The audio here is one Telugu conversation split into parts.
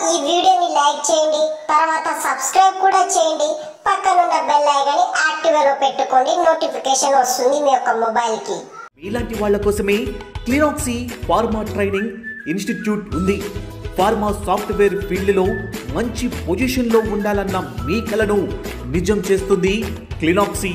ఈ వీడియోని లైక్ చేయండి తర్వాత సబ్స్క్రైబ్ కూడా చేయండి పక్కనున్న బెల్ ఐకాన్ని యాక్టివ్లో పెట్టుకోండి నోటిఫికేషన్ వస్తుంది మీ యొక్క మొబైల్కి మీలాంటి వాళ్ళ కోసమే క్లినాక్సీ ఫార్మా ట్రైనింగ్ ఇన్స్టిట్యూట్ ఉంది ఫార్మా సాఫ్ట్వేర్ ఫీల్డ్లో మంచి పొజిషన్లో ఉండాలన్న మీ కలను నిజం చేస్తుంది క్లినాక్సీ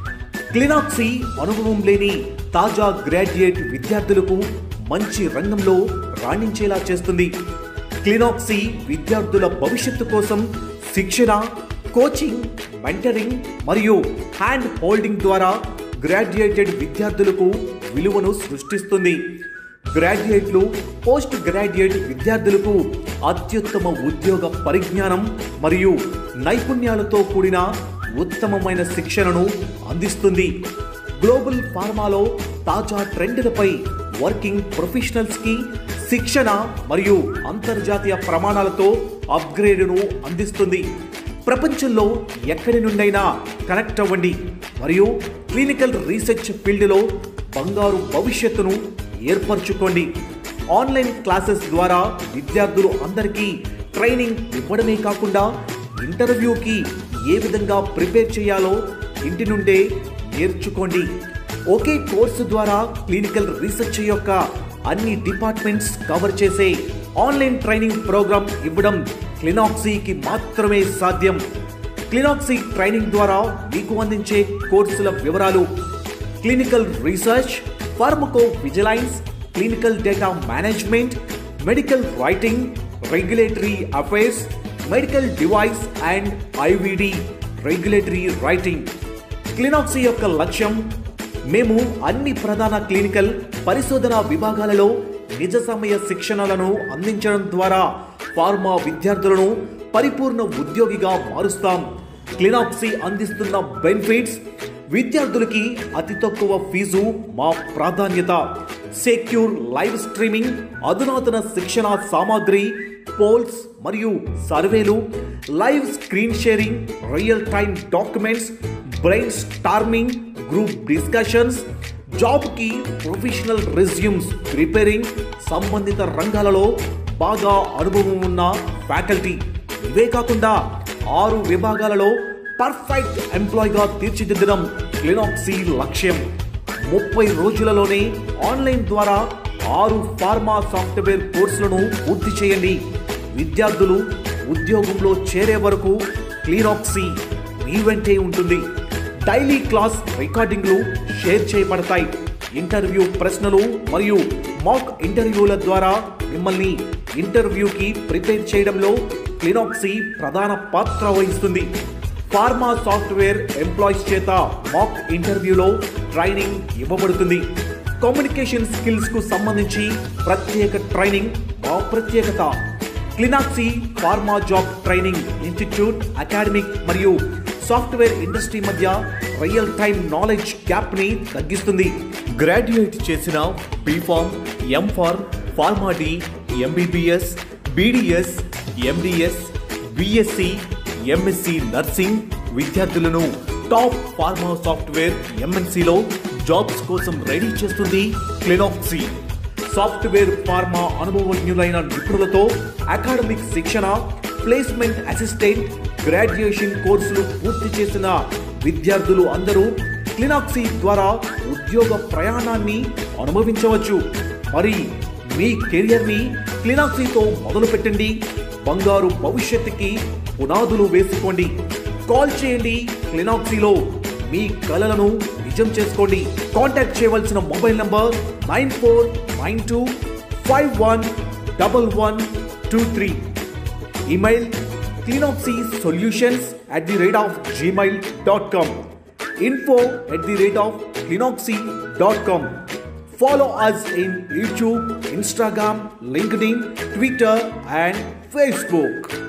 క్లినాక్సీ అనుభవం లేని తాజా గ్రాడ్యుయేట్ విద్యార్థులకు మంచి రంగంలో రాణించేలా చేస్తుంది క్లినాక్సీ విద్యార్థుల భవిష్యత్తు కోసం శిక్షణ కోచింగ్ మెంటరింగ్ మరియు హ్యాండ్ హోల్డింగ్ ద్వారా గ్రాడ్యుయేటెడ్ విద్యార్థులకు విలువను సృష్టిస్తుంది గ్రాడ్యుయేట్లు పోస్ట్ గ్రాడ్యుయేట్ విద్యార్థులకు అత్యుత్తమ ఉద్యోగ పరిజ్ఞానం మరియు నైపుణ్యాలతో కూడిన ఉత్తమమైన శిక్షణను అందిస్తుంది గ్లోబల్ ఫార్మాలో తాజా ట్రెండ్లపై వర్కింగ్ ప్రొఫెషనల్స్కి శిక్షణ మరియు అంతర్జాతీయ ప్రమాణాలతో అప్గ్రేడ్ను అందిస్తుంది ప్రపంచంలో ఎక్కడి నుండైనా కనెక్ట్ అవ్వండి మరియు క్లినికల్ రీసెర్చ్ ఫీల్డ్లో బంగారు భవిష్యత్తును ఏర్పరచుకోండి ఆన్లైన్ క్లాసెస్ ద్వారా విద్యార్థులు అందరికీ ట్రైనింగ్ ఇవ్వడమే కాకుండా ఇంటర్వ్యూకి ఏ విధంగా ప్రిపేర్ చేయాలో ఇంటి నుండే నేర్చుకోండి ఒకే కోర్సు ద్వారా క్లినికల్ రీసెర్చ్ యొక్క అన్ని డిపార్ట్మెంట్స్ కవర్ చేసే ఆన్లైన్ ట్రైనింగ్ ప్రోగ్రామ్ ఇవ్వడం క్లినాక్సీకి మాత్రమే సాధ్యం క్లినాక్సీ ట్రైనింగ్ ద్వారా మీకు అందించే కోర్సుల వివరాలు clinical research pharmacovigilance clinical data management medical writing regulatory affairs medical device and IVD regulatory writing Clinaxy యొక్క లక్ష్యం మేము అన్ని ప్రధాన క్లినికల్ పరిశోధన విభాగాలలో నిజ సమయ శిక్షణలను అందించడం ద్వారా ఫార్మా విద్యార్థులను పరిపూర్ణ ఉద్యోగిగా మారుస్తాం క్లినాక్సీ అందిస్తున్న బెనిఫిట్స్ విద్యార్థులకి అతి తక్కువ ఫీజు మా ప్రాధాన్యత సెక్యూర్ లైవ్ స్ట్రీమింగ్ అధునాతన శిక్షణ సామాగ్రి పోల్స్ మరియు సర్వేలు live screen sharing real time documents brainstorming group discussions జాబ్కి ప్రొఫెషనల్ రెజ్యూమ్స్ ప్రిపేరింగ్ సంబంధిత రంగాలలో బాగా అనుభవం ఉన్న ఫ్యాకల్టీ ఇవే కాకుండా ఆరు విభాగాలలో పర్ఫెక్ట్ ఎంప్లాయ్గా తీర్చిదిద్దడం క్లినాక్సీ లక్ష్యం ముప్పై రోజులలోనే ఆన్లైన్ ద్వారా ఆరు ఫార్మా సాఫ్ట్వేర్ కోర్సులను పూర్తి చేయండి విద్యార్థులు ఉద్యోగంలో చేరే వరకు క్లీనాక్సీ మీ వెంటే ఉంటుంది డైలీ క్లాస్ రికార్డింగ్లు షేర్ చేయబడతాయి ఇంటర్వ్యూ ప్రశ్నలు మరియు మాక్ ఇంటర్వ్యూల ద్వారా మిమ్మల్ని ఇంటర్వ్యూకి ప్రిపేర్ చేయడంలో క్లినాక్సీ ప్రధాన పాత్ర వహిస్తుంది ఫార్మా సాఫ్ట్వేర్ ఎంప్లాయీస్ చేత మాక్ ఇంటర్వ్యూలో ట్రైనింగ్ ఇవ్వబడుతుంది కమ్యూనికేషన్ స్కిల్స్ కు సంబంధించి ప్రత్యేక ట్రైనింగ్ మా ప్రత్యేకత Clinaxy pharma job training institute academic మరియు సాఫ్ట్వేర్ ఇండస్ట్రీ మధ్య రియల్ టైమ్ నాలెడ్జ్ గ్యాప్ ని తగ్గిస్తుంది గ్రాడ్యుయేట్ చేసిన B Pharm M Pharm pharma D MBBS BDS MDS BSc MSc nursing విద్యార్థులను టాప్ ఫార్మా సాఫ్ట్వేర్ ఎంఎన్సిలో జాబ్స్ కోసం రెడీ చేస్తుంది క్లినాక్సీ సాఫ్ట్వేర్ ఫార్మా అనుభవజ్ఞులైన నిపుణులతో అకాడమిక్ శిక్షణ ప్లేస్మెంట్ అసిస్టెంట్ గ్రాడ్యుయేషన్ కోర్సులు పూర్తి చేసిన విద్యార్థులు అందరూ క్లినాక్సీ ద్వారా ఉద్యోగ ప్రయాణాన్ని అనుభవించవచ్చు మరి మీ కెరియర్ని క్లినాక్సీతో మొదలు పెట్టండి బంగారు భవిష్యత్తుకి పునాదులు వేసుకోండి కాల్ చేయండి క్లినాక్సీలో మీ కలలను నిజం చేసుకోండి కాంటాక్ట్ చేయవలసిన mobile number nine four nine two five one double one two three email Clinaxy solutions at the rate of Gmail dot com info at the rate of clinoxy.com. Follow us in YouTube, Instagram, LinkedIn, Twitter, and Facebook.